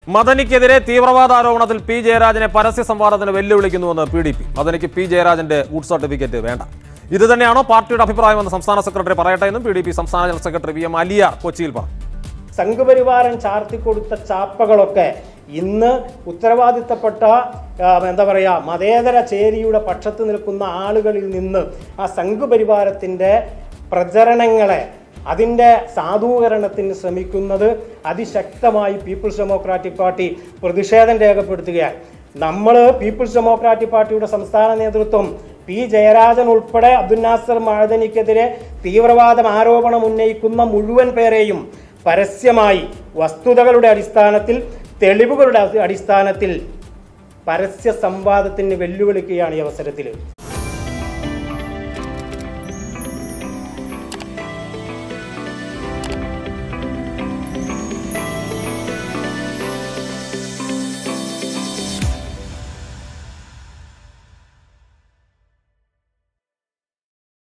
മദനിക്കെതിരെ തീവ്രവാദ ആരോപണത്തിൽ പി ജയരാജനെ പരസ്യ സംവാദത്തിന് വെല്ലുവിളിക്കുന്നുവെന്ന് പി ഡി പി മദനിക്ക് പി ജയരാജന്റെ ഗുഡ് സർട്ടിഫിക്കറ്റ് വേണ്ട ഇത് തന്നെയാണോ പാർട്ടിയുടെ അഭിപ്രായമെന്ന് സംസ്ഥാന സെക്രട്ടറി പറയട്ടെ എന്നും പി ഡി പി സംസ്ഥാന general secretary V M Aliyar കൊച്ചിയിൽ പറഞ്ഞു സംഘപരിവാരൻ ചാർത്തിക്കൊടുത്ത ചാപ്പകളൊക്കെ ഇന്ന് ഉത്തരവാദിത്തപ്പെട്ട ആ, എന്താ പറയുക മതേതര ചേരിയുടെ പക്ഷത്ത് നിൽക്കുന്ന ആളുകളിൽ നിന്ന് ആ സംഘപരിവാരത്തിൻ്റെ പ്രചരണങ്ങളെ അതിൻ്റെ സാധൂകരണത്തിന് ശ്രമിക്കുന്നത് അതിശക്തമായി പീപ്പിൾസ് ഡെമോക്രാറ്റിക് പാർട്ടി പ്രതിഷേധം രേഖപ്പെടുത്തുകയാണ് നമ്മൾ പീപ്പിൾസ് ഡെമോക്രാറ്റിക് പാർട്ടിയുടെ സംസ്ഥാന നേതൃത്വം പി ജയരാജൻ ഉൾപ്പെടെ അബ്ദുൽ നാസർ മഴദനിക്കെതിരെ തീവ്രവാദം ആരോപണം ഉന്നയിക്കുന്ന മുഴുവൻ പേരെയും പരസ്യമായി വസ്തുതകളുടെ അടിസ്ഥാനത്തിൽ തെളിവുകളുടെ അടിസ്ഥാനത്തിൽ പരസ്യ സംവാദത്തിന് വെല്ലുവിളിക്കുകയാണ് ഈ അവസരത്തിൽ